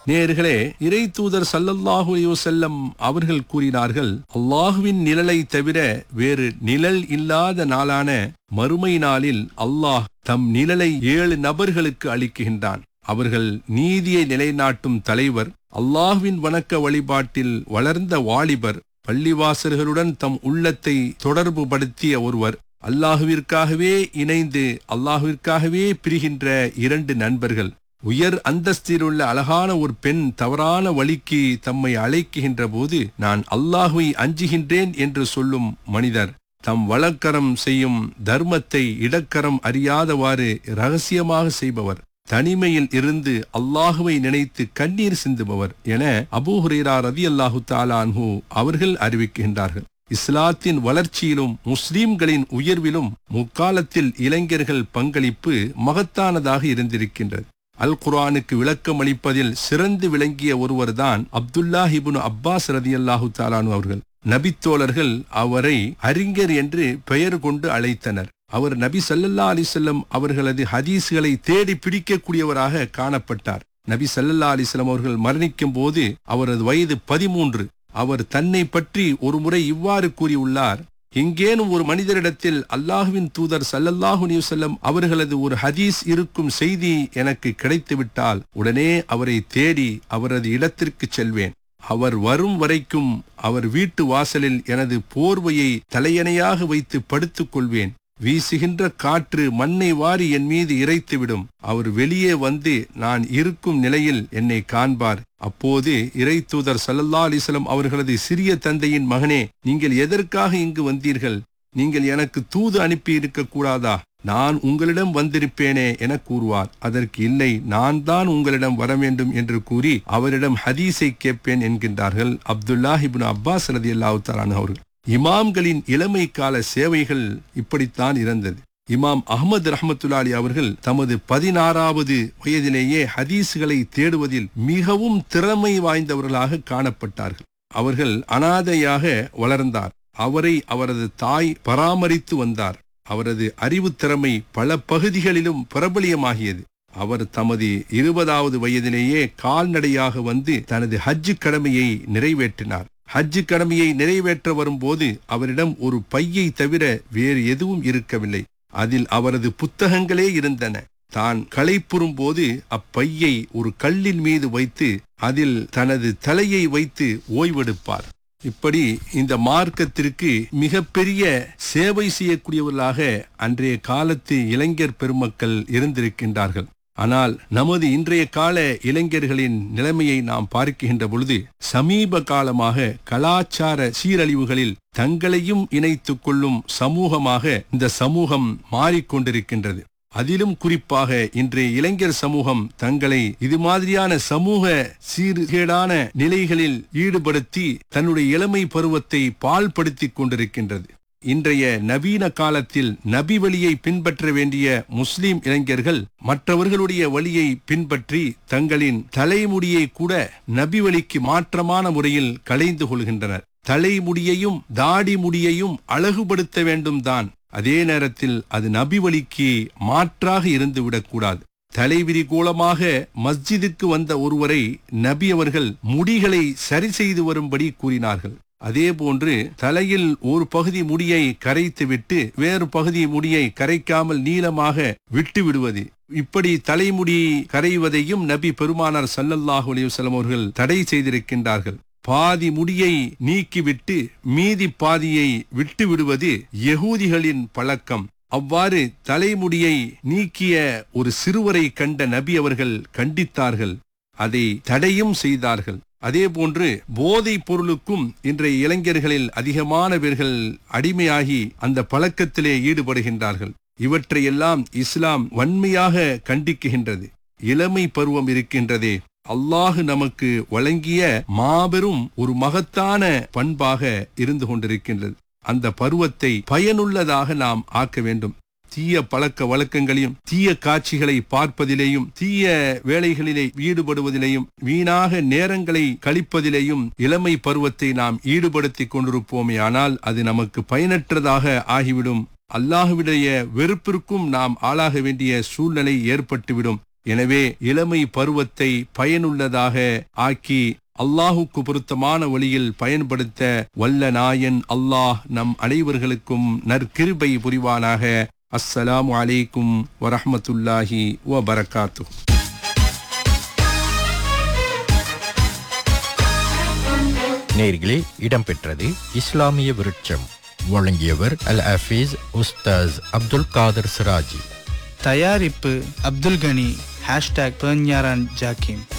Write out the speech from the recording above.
நேர்களே இறை தூதர் சல்லல்லாஹு அலைஹி வஸல்லம் அவர்கள் கூறினார்கள் அல்லாஹுவின் நிழலை தவிர வேறு நிழல் இல்லாத நாளான மறுமை நாளில் அல்லாஹ் தம் நிழலை ஏழு நபர்களுக்கு அளிக்குகின்றான் அவர்கள் நீதியை நிலைநாட்டும் தலைவர் அல்லாஹுவின் வணக்க வழிபாட்டில் வளர்ந்த வாலிபர் பள்ளிவாசல்களுடன் தம் உள்ளத்தை தொடர்பு படுத்திய ஒருவர் அல்லாஹுவிற்காகவே இணைந்து அல்லாஹுவிற்காகவே பிரிகின்ற இரண்டு நண்பர்கள் உயர் அந்தஸ்தில் உள்ள அழகான ஒரு பெண் தவறான வழிக்கு தம்மை அழைக்குகின்ற போது நான் அல்லாஹுவை அஞ்சுகின்றேன் என்று சொல்லும் மனிதர் தம் வழக்கரம் செய்யும் தர்மத்தை இடக்கரம் அறியாதவாறு ரகசியமாக செய்பவர் தனிமையில் இருந்து அல்லாஹுவை நினைத்து கண்ணீர் சிந்துபவர் என அபூ ஹுரேரா ரதி அல்லாஹு தாலான்ஹூ அவர்கள் அறிவிக்கின்றார்கள் இஸ்லாத்தின் வளர்ச்சியிலும் முஸ்லிம்களின் உயர்விலும் முக்காலத்தில் இளைஞர்கள் பங்களிப்பு மகத்தானதாக இருந்திருக்கின்றது அல் குர்ஆனுக்கு விளக்கம் அளிப்பதில் சிறந்து விளங்கிய ஒருவர்தான் அப்துல்லா இப்னு அப்பாஸ் ரதியல்லாஹு தாலானு அவர்கள் நபித்தோழர்கள் அவரை அறிஞர் என்று பெயர் கொண்டு அழைத்தனர் அவர் நபி சல்லல்லா அலிசல்லம் அவர்களது ஹதீஸ்களை தேடி பிடிக்கக்கூடியவராக காணப்பட்டார் நபி சல்லல்லா அலிஸ்லாம் அவர்கள் மரணிக்கும் போது அவரது வயது பதிமூன்று அவர் தன்னை பற்றி ஒரு முறை இவ்வாறு கூறியுள்ளார் எங்கேனும் ஒரு மனிதரிடத்தில் அல்லாஹுவின் தூதர் சல்லல்லாஹு நியூசல்லம் அவர்களது ஒரு ஹதீஸ் இருக்கும் செய்தி எனக்கு கிடைத்துவிட்டால் உடனே அவரை தேடி அவரது இடத்திற்கு செல்வேன் அவர் வரும் வரைக்கும் அவர் வீட்டு வாசலில் எனது போர்வையை தலையணையாக வைத்து படுத்துக் கொள்வேன் வீசுகின்ற காற்று மண்ணை வாரி என் மீது இறைத்துவிடும் அவர் வெளியே வந்து நான் இருக்கும் நிலையில் என்னை காண்பார் அப்போது இறை தூதர் சல்லல்லா அலிஸ்லம் அவர்களது சிறிய தந்தையின் மகனே நீங்கள் எதற்காக இங்கு வந்தீர்கள் நீங்கள் எனக்கு தூது அனுப்பி இருக்க கூடாதா நான் உங்களிடம் வந்திருப்பேனே என கூறுவார் அதற்கு இல்லை நான் தான் உங்களிடம் வர வேண்டும் என்று கூறி அவரிடம் ஹதீஸை கேட்பேன் என்கின்றார்கள் அப்துல்லாஹிபின் அப்பாஸ் ரதி அல்லாஹு அவர்கள் இமாம்களின் இளமை கால சேவைகள் இப்படித்தான் இருந்தது இமாம் அகமது ரஹமத்துல்லாலி அவர்கள் தமது பதினாறாவது வயதிலேயே ஹதீஸ்களை தேடுவதில் மிகவும் திறமை வாய்ந்தவர்களாக காணப்பட்டார்கள் அவர்கள் அனாதையாக வளர்ந்தார் அவரை அவரது தாய் பராமரித்து வந்தார் அவரது அறிவு திறமை பல பகுதிகளிலும் பிரபலியமாகியது அவர் தமது இருபதாவது வயதிலேயே கால்நடையாக வந்து தனது ஹஜ்ஜு கடமையை நிறைவேற்றினார் ஹஜ்ஜு கடமையை நிறைவேற்ற வரும்போது அவரிடம் ஒரு பையை தவிர வேறு எதுவும் இருக்கவில்லை அதில் அவரது புத்தகங்களே இருந்தன தான் களைப்புறும் போது அப்பையை ஒரு கல்லின் மீது வைத்து அதில் தனது தலையை வைத்து ஓய்வெடுப்பார் இப்படி இந்த மார்க்கத்திற்கு மிகப்பெரிய சேவை செய்யக்கூடியவர்களாக அன்றைய காலத்து இளைஞர் பெருமக்கள் இருந்திருக்கின்றார்கள் ஆனால் நமது இன்றைய கால இளைஞர்களின் நிலைமையை நாம் பார்க்கின்ற பொழுது சமீப காலமாக கலாச்சார சீரழிவுகளில் தங்களையும் இணைத்துக் கொள்ளும் சமூகமாக இந்த சமூகம் மாறிக்கொண்டிருக்கின்றது அதிலும் குறிப்பாக இன்றைய இளைஞர் சமூகம் தங்களை இது மாதிரியான சமூக சீர்கேடான நிலைகளில் ஈடுபடுத்தி தன்னுடைய இளமை பருவத்தை பால்படுத்திக் கொண்டிருக்கின்றது இன்றைய நவீன காலத்தில் நபி வழியை பின்பற்ற வேண்டிய முஸ்லிம் இளைஞர்கள் மற்றவர்களுடைய வழியை பின்பற்றி தங்களின் தலைமுடியை கூட நபி வழிக்கு மாற்றமான முறையில் களைந்து கொள்கின்றனர் தலைமுடியையும் தாடி முடியையும் அழகுபடுத்த வேண்டும் தான் அதே நேரத்தில் அது நபி வழிக்கு மாற்றாக இருந்து விடக்கூடாது தலைவிரி கோலமாக மஸ்ஜிதுக்கு வந்த ஒருவரை நபி அவர்கள் முடிகளை சரி செய்து வரும்படி கூறினார்கள் அதே போன்று தலையில் ஒரு பகுதி முடியை கரைத்துவிட்டு வேறு பகுதி முடியை கரைக்காமல் நீளமாக விட்டு விடுவது இப்படி தலைமுடி கரைவதையும் நபி பெருமானார் சல்லல்லாஹு அலைஹி வஸல்லம் அவர்கள் தடை செய்திருக்கின்றார்கள் பாதி முடியை நீக்கிவிட்டு மீதி பாதியை விட்டு விடுவது யகூதிகளின் பழக்கம் அவ்வாறு தலைமுடியை நீக்கிய ஒரு சிறுவரை கண்ட நபி அவர்கள் கண்டித்தார்கள் அதை தடையும் செய்தார்கள் அதே போன்று போதைப் பொருளுக்கும் இன்றைய இளைஞர்களில் அதிகமான பேர்கள் அடிமையாகி அந்த பழக்கத்திலே ஈடுபடுகின்றார்கள் இவற்றையெல்லாம் இஸ்லாம் வன்மையாக கண்டிக்குகின்றது இளமை பருவம் இருக்கின்றதே அல்லாஹு நமக்கு வழங்கிய மாபெரும் ஒரு மகத்தான பண்பாக இருந்து கொண்டிருக்கின்றது அந்த பருவத்தை பயனுள்ளதாக நாம் ஆக்க வேண்டும் தீய பழக்க வழக்கங்களையும் தீய காட்சிகளை பார்ப்பதிலேயும் தீய வேலைகளிலே ஈடுபடுவதிலேயும் வீணாக நேரங்களை கழிப்பதிலேயும் இளமை பருவத்தை நாம் ஈடுபடுத்திக் கொண்டிருப்போமே ஆனால் அது நமக்கு பயனற்றதாக ஆகிவிடும் அல்லாஹுவிடைய வெறுப்பிற்கும் நாம் ஆளாக வேண்டிய சூழ்நிலை ஏற்பட்டுவிடும் எனவே இளமை பருவத்தை பயனுள்ளதாக ஆக்கி அல்லாஹுக்கு பொருத்தமான வழியில் பயன்படுத்த வல்ல நாயன் அல்லாஹ் நம் அனைவர்களுக்கும் நற்கிருபை புரிவானாக அஸ்ஸலாமு அலைக்கும் வரஹ்மத்துல்லாஹி வ பரக்காத்துஹு நேர்களே இடம்பெற்றது இஸ்லாமிய விருட்சம் வழங்கியவர் அல் ஹஃபீஸ் உஸ்தாஸ் அப்துல் காதர் சிராஜி தயாரிப்பு அப்துல் கனி ஹேஷ்டாக் பேஞ்ஞாரான் ஜாக்கிம்